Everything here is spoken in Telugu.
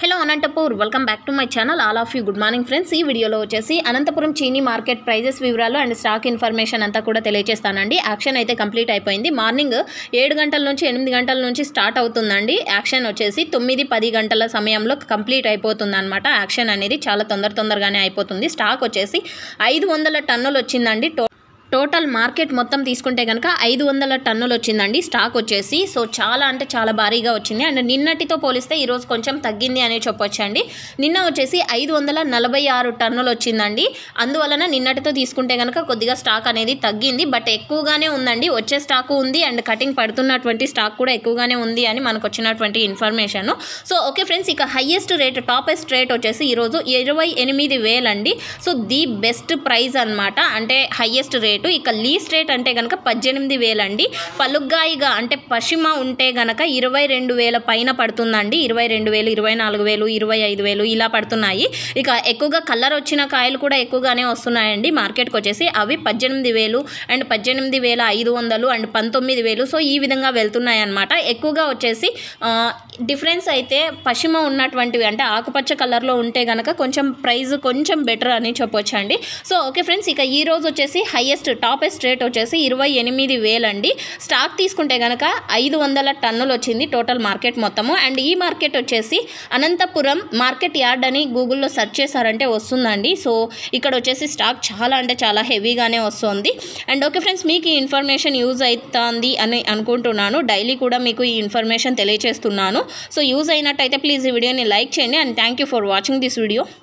hello Anantapur welcome back to my channel all of you good morning friends ఈ వీడియోలో వచ్చేసి అనంతపురం చీనీ మార్కెట్ ప్రైజెస్ వివరాలు అండ్ స్టాక్ ఇన్ఫర్మేషన్ అంతా కూడా తెలియజేస్తానండి యాక్షన్ అయితే కంప్లీట్ అయిపోయింది మార్నింగ్ ఏడు గంటల నుంచి ఎనిమిది గంటల నుంచి స్టార్ట్ అవుతుందండి యాక్షన్ వచ్చేసి తొమ్మిది పది గంటల సమయంలో కంప్లీట్ అయిపోతుంది అనమాట యాక్షన్ అనేది చాలా తొందర తొందరగానే అయిపోతుంది స్టాక్ వచ్చేసి ఐదు వందల టన్నులు వచ్చిందండి టో టోటల్ మార్కెట్ మొత్తం తీసుకుంటే కనుక ఐదు వందల టన్నులు వచ్చిందండి స్టాక్ వచ్చేసి సో చాలా అంటే చాలా భారీగా వచ్చింది అండ్ నిన్నటితో పోలిస్తే ఈరోజు కొంచెం తగ్గింది అనే చెప్పొచ్చండి నిన్న వచ్చేసి ఐదు వందల నలభై ఆరు టన్నులు వచ్చిందండి అందువలన నిన్నటితో తీసుకుంటే కనుక కొద్దిగా స్టాక్ అనేది తగ్గింది బట్ ఎక్కువగానే ఉందండి వచ్చే స్టాక్ ఉంది అండ్ కటింగ్ పడుతున్నటువంటి స్టాక్ కూడా ఎక్కువగానే ఉంది అని మనకు వచ్చినటువంటి ఇన్ఫర్మేషన్ సో ఓకే ఫ్రెండ్స్ ఇక హయ్యెస్ట్ రేట్ టాపెస్ట్ రేట్ వచ్చేసి ఈరోజు ఇరవై ఎనిమిది వేలండి సో ది బెస్ట్ ప్రైస్ అనమాట అంటే హయ్యెస్ట్ రేటు ఇక లీస్ట్ రేట్ అంటే కనుక పద్దెనిమిది వేలండి పలుగ్గాయిగా అంటే పశ్చిమ ఉంటే గనక ఇరవై రెండు వేల పైన పడుతుందండి ఇరవై రెండు వేలు ఇరవై నాలుగు వేలు ఇరవై ఐదు వేలు ఇలా పడుతున్నాయి ఇక ఎక్కువగా కలర్ వచ్చిన కాయలు కూడా ఎక్కువగానే వస్తున్నాయండి మార్కెట్కి వచ్చేసి అవి పద్దెనిమిది వేలు అండ్ పద్దెనిమిది వేల ఐదు వందలు అండ్ పంతొమ్మిది వేలు సో ఈ విధంగా వెళ్తున్నాయి అనమాట ఎక్కువగా వచ్చేసి ఆ, డిఫరెన్స్ అయితే పశ్చిమ ఉన్నటువంటివి అంటే ఆకుపచ్చ కలర్లో ఉంటే గనక కొంచెం ప్రైస్ కొంచెం బెటర్ అని చెప్పొచ్చు అండి సో ఓకే ఫ్రెండ్స్ ఇక ఈ రోజు వచ్చేసి హైయెస్ట్ టాపెస్ట్ రేట్ వచ్చేసి ఇరవై ఎనిమిది వేలండి స్టాక్ తీసుకుంటే కనుక ఐదు వందల టన్నులు వచ్చింది టోటల్ మార్కెట్ మొత్తము అండ్ ఈ మార్కెట్ వచ్చేసి అనంతపురం మార్కెట్ యార్డ్ అని గూగుల్లో సెర్చ్ చేశారంటే వస్తుందండి సో ఇక్కడ వచ్చేసి స్టాక్ చాలా అంటే చాలా హెవీగానే వస్తుంది అండ్ ఓకే ఫ్రెండ్స్ మీకు ఈ ఇన్ఫర్మేషన్ యూజ్ అవుతుంది అని అనుకుంటున్నాను డైలీ కూడా మీకు ఈ ఇన్ఫర్మేషన్ తెలియజేస్తున్నాను సో యూజ్ అయినట్టయితే ప్లీజ్ ఈ వీడియోని లైక్ చేయండి and thank you for watching this video